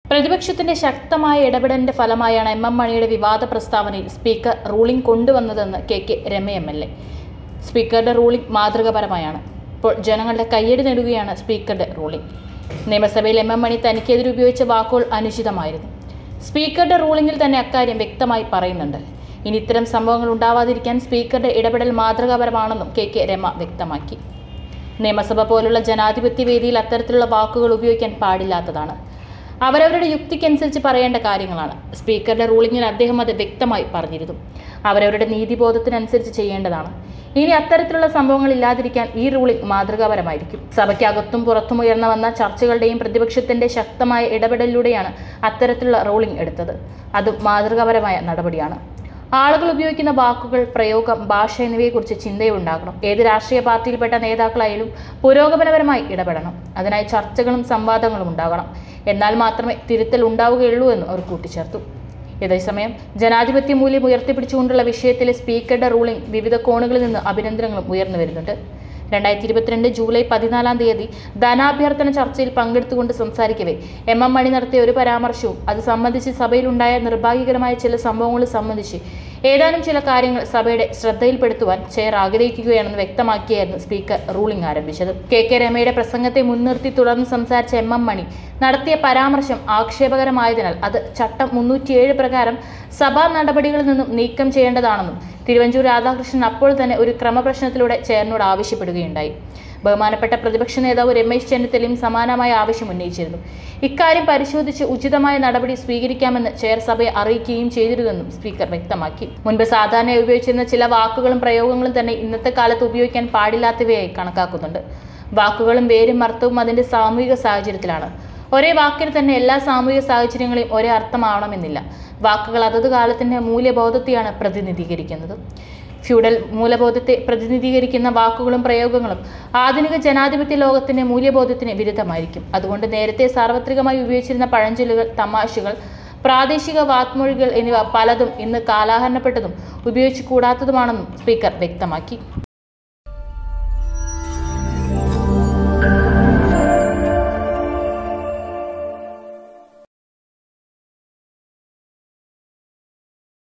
പ്രതിപക്ഷത്തിന്റെ ശക്തമായ ഇടപെടലിന്റെ ഫലമായാണ് എം എം മണിയുടെ വിവാദ പ്രസ്താവനയിൽ സ്പീക്കർ റൂളിംഗ് കൊണ്ടുവന്നതെന്ന് K K Rema M L A സ്പീക്കറുടെ റൂളിംഗ് മാതൃകാപരമായാണ് ഇപ്പോൾ ജനങ്ങളുടെ കയ്യടി നേടുകയാണ് സ്പീക്കറുടെ റൂളിംഗ് നിയമസഭയിൽ എം എം മണി തനിക്കെതിരെ ഉപയോഗിച്ച വാക്കുകൾ അനുചിതമായിരുന്നു സ്പീക്കറുടെ റൂളിംഗിൽ തന്നെ അക്കാര്യം വ്യക്തമായി പറയുന്നുണ്ട് ഇനി ഇത്തരം സംഭവങ്ങൾ ഉണ്ടാവാതിരിക്കാൻ സ്പീക്കറുടെ ഇടപെടൽ മാതൃകാപരമാണെന്നും കെ കെ രമ വ്യക്തമാക്കി നിയമസഭ പോലുള്ള ജനാധിപത്യ വേദിയിൽ അത്തരത്തിലുള്ള വാക്കുകൾ ഉപയോഗിക്കാൻ പാടില്ലാത്തതാണ് അവരവരുടെ യുക്തിക്കനുസരിച്ച് പറയേണ്ട കാര്യങ്ങളാണ് സ്പീക്കറുടെ റൂളിങ്ങിൽ അദ്ദേഹം അത് വ്യക്തമായി പറഞ്ഞിരുന്നു അവരവരുടെ നീതിബോധത്തിനനുസരിച്ച് ചെയ്യേണ്ടതാണ് ഇനി അത്തരത്തിലുള്ള സംഭവങ്ങൾ ഇല്ലാതിരിക്കാൻ ഈ റൂളിംഗ് മാതൃകാപരമായിരിക്കും സഭയ്ക്കകത്തും പുറത്തും ഉയർന്നു വന്ന ചർച്ചകളുടെയും പ്രതിപക്ഷത്തിന്റെ ശക്തമായ ഇടപെടലിലൂടെയാണ് അത്തരത്തിലുള്ള റൂളിംഗ് എടുത്തത് അതും മാതൃകാപരമായ നടപടിയാണ് ആളുകൾ ഉപയോഗിക്കുന്ന വാക്കുകൾ പ്രയോഗം ഭാഷ എന്നിവയെക്കുറിച്ച് ചിന്തയുണ്ടാകണം ഏത് രാഷ്ട്രീയ പാർട്ടിയിൽപ്പെട്ട നേതാക്കളായാലും പുരോഗമനപരമായി ഇടപെടണം അതിനായി ചർച്ചകളും സംവാദങ്ങളും ഉണ്ടാകണം എന്നാൽ മാത്രമേ തിരുത്തൽ ഉണ്ടാവുകയുള്ളൂ എന്ന് അവർ കൂട്ടിച്ചേർത്തു ഇതേസമയം ജനാധിപത്യ മൂല്യം ഉയർത്തിപ്പിടിച്ചുകൊണ്ടുള്ള വിഷയത്തിലെ സ്പീക്കറുടെ റൂളിംഗ് വിവിധ കോണുകളിൽ നിന്ന് അഭിനന്ദനങ്ങളും ഉയർന്നു വരുന്നുണ്ട് രണ്ടായിരത്തി ഇരുപത്തിരണ്ട് ജൂലൈ പതിനാലാം തീയതി ധനാഭ്യർത്ഥന ചർച്ചയിൽ പങ്കെടുത്തുകൊണ്ട് സംസാരിക്കവേ എം എം മണി നടത്തിയ ഒരു പരാമർശവും അത് സംബന്ധിച്ച് സഭയിലുണ്ടായ നിർഭാഗ്യകരമായ ചില സംഭവങ്ങൾ സംബന്ധിച്ച് ഏതാനും ചില കാര്യങ്ങൾ സഭയുടെ ശ്രദ്ധയിൽപ്പെടുത്തുവാൻ ചെയർ ആഗ്രഹിക്കുകയാണെന്ന് വ്യക്തമാക്കിയായിരുന്നു സ്പീക്കർ റൂളിംഗ് ആരംഭിച്ചത് കെ കെ രമയുടെ പ്രസംഗത്തെ മുൻനിർത്തി തുടർന്ന് സംസാരിച്ച എം എം മണി നടത്തിയ പരാമർശം ആക്ഷേപകരമായതിനാൽ അത് ചട്ടം മുന്നൂറ്റിയേഴ് പ്രകാരം സഭാ നടപടികളിൽ നിന്നും നീക്കം ചെയ്യേണ്ടതാണെന്നും തിരുവഞ്ചൂർ രാധാകൃഷ്ണൻ അപ്പോൾ തന്നെ ഒരു ക്രമപ്രശ്നത്തിലൂടെ ചെയറിനോട് ആവശ്യപ്പെടുകയുണ്ടായി ബഹുമാനപ്പെട്ട പ്രതിപക്ഷ നേതാവ് രമേശ് ചെന്നിത്തലയും സമാനമായ ആവശ്യം ഉന്നയിച്ചിരുന്നു ഇക്കാര്യം പരിശോധിച്ച് ഉചിതമായ നടപടി സ്വീകരിക്കാമെന്ന് ചെയർ സഭയെ അറിയിക്കുകയും ചെയ്തിരുന്നെന്നും സ്പീക്കർ വ്യക്തമാക്കി മുൻപ് സാധാരണയായി ഉപയോഗിച്ചിരുന്ന ചില വാക്കുകളും പ്രയോഗങ്ങളും തന്നെ ഇന്നത്തെ കാലത്ത് ഉപയോഗിക്കാൻ പാടില്ലാത്തവയായി കണക്കാക്കുന്നുണ്ട് വാക്കുകളും വേരും അർത്ഥവും അതിന്റെ സാമൂഹിക സാഹചര്യത്തിലാണ് ഒരേ വാക്കിന് തന്നെ എല്ലാ സാമൂഹിക സാഹചര്യങ്ങളെയും ഒരേ അർത്ഥമാവണമെന്നില്ല വാക്കുകൾ അതത് കാലത്തിന്റെ മൂല്യബോധത്തെയാണ് പ്രതിനിധീകരിക്കുന്നത് ഫ്യൂഡൽ മൂലബോധത്തെ പ്രതിനിധീകരിക്കുന്ന വാക്കുകളും പ്രയോഗങ്ങളും ആധുനിക ജനാധിപത്യ ലോകത്തിന്റെ മൂല്യബോധത്തിന് വിരുദ്ധമായിരിക്കും അതുകൊണ്ട് നേരത്തെ സാർവത്രികമായി ഉപയോഗിച്ചിരുന്ന പഴഞ്ചൊല്ലുകൾ തമാശകൾ പ്രാദേശിക വാക്മൊഴികൾ എന്നിവ പലതും ഇന്ന് കാലാഹരണപ്പെട്ടതും ഉപയോഗിച്ചു കൂടാത്തതുമാണെന്നും സ്പീക്കർ വ്യക്തമാക്കി